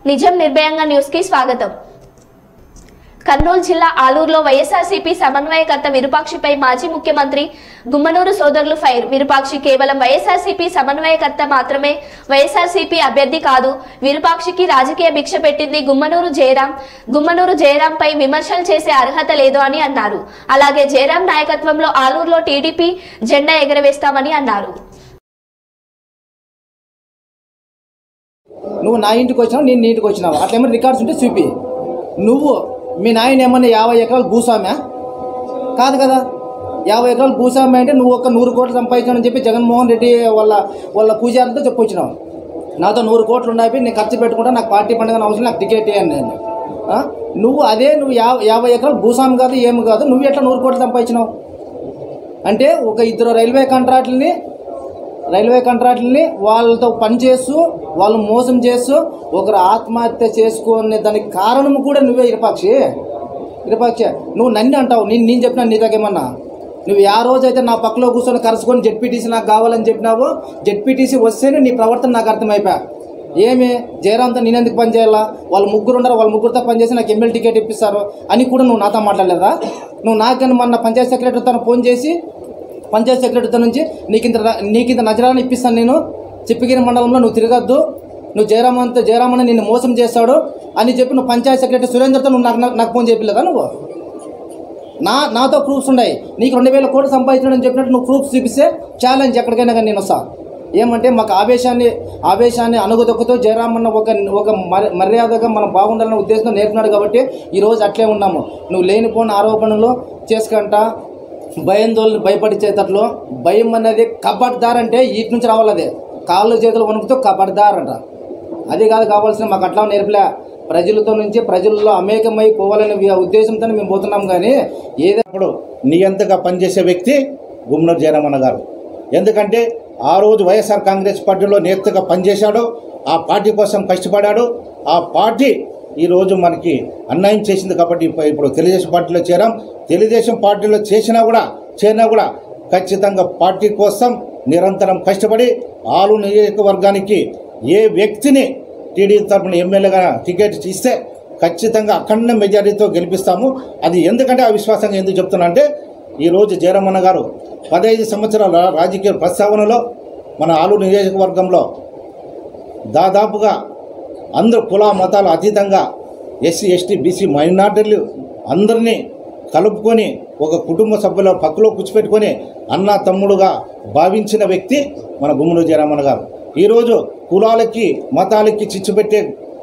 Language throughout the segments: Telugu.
నిజం నిర్భయంగా న్యూస్ కి స్వాగతం కర్నూలు జిల్లా ఆలూరులో వైఎస్ఆర్సీపీ సమన్వయకర్త విరూపాక్షిపై మాజీ ముఖ్యమంత్రి గుమ్మనూరు సోదరులు ఫైర్ విరూపాక్షి కేవలం వైఎస్ఆర్సీపీ సమన్వయకర్త మాత్రమే వైఎస్ఆర్సీపీ అభ్యర్థి కాదు విరూపాక్షికి రాజకీయ భిక్ష పెట్టింది గుమ్మనూరు జయరాం గుమ్మనూరు జయరాంపై విమర్శలు చేసే అర్హత లేదు అని అన్నారు అలాగే జయరాం నాయకత్వంలో ఆలూరులో టీడీపీ జెండా ఎగరవేస్తామని అన్నారు నువ్వు నా ఇంటికి వచ్చినావు నేను నీ ఇంటికి వచ్చినావు అట్లా ఏమైనా రికార్డ్స్ ఉంటే చూపి నువ్వు మీ నాయన ఏమన్నా యాభై ఎకరాలు భూస్వామ్యా కాదు కదా యాభై ఎకరాలు భూస్వామ్య అంటే నువ్వు ఒక నూరు కోట్లు సంపాదించానని చెప్పి జగన్మోహన్ రెడ్డి వాళ్ళ వాళ్ళ పూజారితో చెప్పొచ్చినావు నాతో నూరు కోట్లు ఉన్నాయి నేను ఖర్చు పెట్టుకుంటా నాకు పార్టీ పండుగ అవసరం నాకు టికెట్ ఇవ్వండి నేను ఆ? నువ్వు అదే నువ్వు యాభై యాభై ఎకరాలు భూస్వామి కాదు ఏమి కాదు నువ్వు ఎట్లా నూరు కోట్లు సంపాదించినావు అంటే ఒక ఇద్దరు రైల్వే కాంట్రాక్టులని రైల్వే కాంట్రాక్టులని వాళ్ళతో పనిచేస్తూ వాళ్ళు మోసం చేస్తూ ఒకరు ఆత్మహత్య చేసుకునే దానికి కారణం కూడా నువ్వే ఇరపాక్షి ఇరపాక్షి నువ్వు నన్ను అంటావు నేను నేను చెప్పినా నీ దగ్గరేమన్నా నువ్వు ఆ రోజైతే నా పక్కలో కూర్చొని కలుసుకొని జెడ్పీటీసీ నాకు కావాలని చెప్పినావు జెడ్పీటీసీ వస్తేనే నీ ప్రవర్తన నాకు అర్థమైపోయా ఏమి జయరాంతో నేను ఎందుకు పని చేయాలా వాళ్ళు ముగ్గురు ఉన్నారు వాళ్ళ ముగ్గురితో పని చేసి నాకు ఎమ్మెల్యే టికెట్ ఇప్పిస్తారు అని కూడా నువ్వు నాతో మాట్లాడలేదా నువ్వు నాకని మొన్న పంచాయత్ సెక్రటరీతో ఫోన్ చేసి పంచాయత్ సెక్రటరీతో నుంచి నీకు ఇంత నీకు ఇంత నజరాన్ని ఇప్పిస్తాను నేను చిప్పగిరి మండలంలో నువ్వు తిరగద్దు నువ్వు జయరామంతో జయరామని నిన్ను మోసం చేస్తాడు అని చెప్పి నువ్వు పంచాయత్ సెక్రటరీ సురేందర్తో నువ్వు నాకు నాకు ఫోన్ చేయలేదా నువ్వు నా నాతో ప్రూఫ్స్ ఉన్నాయి నీకు రెండు వేల కోట్లు సంపాదించడం చెప్పినట్టు నువ్వు ప్రూఫ్స్ చూపిస్తే ఛాలెంజ్ ఎక్కడికైనా కానీ నేను వస్తా ఏమంటే మాకు ఆవేశాన్ని ఆవేశాన్ని అనుగుదొక్కుతూ జయరామన్న ఒక ఒక మర్య- మర్యాదగా మనం బాగుండాలనే ఉద్దేశంతో నేర్పినాడు కాబట్టి ఈరోజు అట్లే ఉన్నాము నువ్వు లేనిపోయిన ఆరోపణలు చేసుకుంటా భయందోళ్ళని భయపడిచేటట్లు భయం అనేది కబడ్దార్ అంటే వీటి నుంచి రావాలి అదే కాళ్ళు చేతులు వణుకుతూ కబడ్దార్ అంట అది కాదు కావాల్సిన మాకు అట్లా నేర్పలే ప్రజలతో నుంచి ప్రజల్లో అమేకమై పోవాలనే ఉద్దేశంతో మేము పోతున్నాం కానీ ఏదో అప్పుడు నియంతగా పనిచేసే వ్యక్తి గుమ్మనూరు జయరామన్న గారు ఎందుకంటే ఆ రోజు వైఎస్ఆర్ కాంగ్రెస్ పార్టీలో నేతగా పనిచేశాడు ఆ పార్టీ కోసం కష్టపడాడు ఆ పార్టీ ఈరోజు మనకి అన్యాయం చేసింది కాబట్టి ఇప్పు- ఇప్పుడు తెలుగుదేశం పార్టీలో చేరాం తెలుగుదేశం పార్టీలో చేసినా కూడా చేరినా కూడా ఖచ్చితంగా పార్టీ కోసం నిరంతరం కష్టపడి ఆలు నియోజకవర్గానికి ఏ వ్యక్తిని టీడీపీ తరఫున ఎమ్మెల్యేగా టికెట్ ఇస్తే ఖచ్చితంగా అఖండ మెజారిటీతో గెలిపిస్తాము అది ఎందుకంటే ఆ విశ్వాసంగా ఎందుకు చెప్తున్నా అంటే ఈరోజు జయరమణ గారు పదహైదు సంవత్సరాల రాజకీయ ప్రస్తావనలో మన ఆలూరు నియోజకవర్గంలో దాదాపుగా అందరు కుల మతాలు అతీతంగా ఎస్సీ ఎస్టీ బీసీ మైనార్టీలు అందరినీ కలుపుకొని ఒక కుటుంబ సభ్యుల పక్కలో కూర్చోపెట్టుకొని అన్న తమ్ముడుగా భావించిన వ్యక్తి మన గుమ్మడి జయరామన్న గారు ఈరోజు కులాలకి మతాలకి చిచ్చు పెట్టే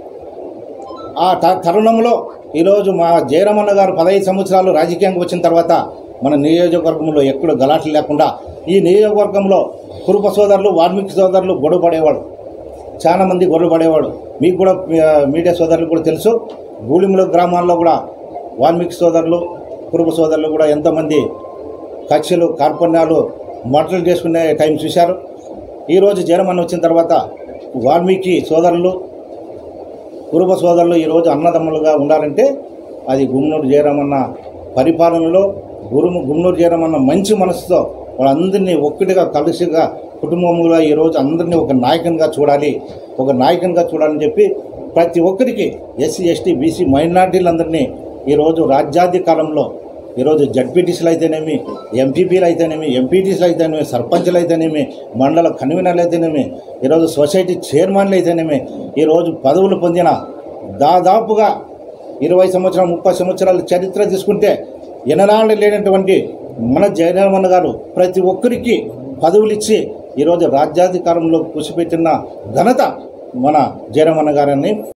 ఆ త- తరుణంలో ఈరోజు మా జయరామన్న గారు పదహైదు సంవత్సరాలు రాజకీయంగా వచ్చిన తర్వాత మన నియోజకవర్గంలో ఎక్కడ గలాట్లు లేకుండా ఈ నియోజకవర్గంలో కురుప సోదరులు వాల్మీకి సోదరులు గొడవ పడేవాడు చాలా మంది గొడవ పడేవాడు మీకు కూడా ఆ, మీడియా సోదరులు కూడా తెలుసు గూళిముల గ్రామాల్లో కూడా వాల్మీకి సోదరులు కురుప సోదరులు కూడా ఎంతోమంది కక్షలు కార్పణ్యాలు మటలు చేసుకునే టైం చూశారు ఈరోజు జయరమన్న వచ్చిన తర్వాత వాల్మీకి సోదరులు కురుబ సోదరులు ఈరోజు అన్నదమ్ములుగా ఉండాలంటే అది గుమ్మనూరు జయరామన్న పరిపాలనలో గురుము గుమ్మనూరు జయరామన్న మంచి మనసుతో వాళ్ళందరినీ ఒక్కటిగా కలిసిగా కుటుంబముగా ఈరోజు అందరినీ ఒక నాయకునిగా చూడాలి ఒక నాయకునిగా చూడాలని చెప్పి ప్రతి ఒక్కరికి ఎస్సీ ఎస్టీ బీసీ మైనార్టీలందరినీ ఈరోజు రాజ్యాధికారంలో ఈరోజు జడ్పీటీసీలు అయితేనేమి ఎంపీపీలు అయితేనేమి ఎంపీటీసీలు అయితేనేమి సర్పంచ్లు అయితేనేమి మండల కన్వీనర్లు అయితేనేమి ఈరోజు సొసైటీ చైర్మన్లు అయితేనేమి ఈరోజు పదవులు పొందిన దాదాపుగా ఇరవై సంవత్సరాలు ముప్పై సంవత్సరాల చరిత్ర తీసుకుంటే ఎననాళ్ళు లేనటువంటి మన జగన్మోహన్ గారు ప్రతి ఒక్కరికి పదవులు ఇచ్చి ఈరోజు రాజ్యాధికారంలో కూర్చిపెట్టిన ఘనత మన జయరమణ గారని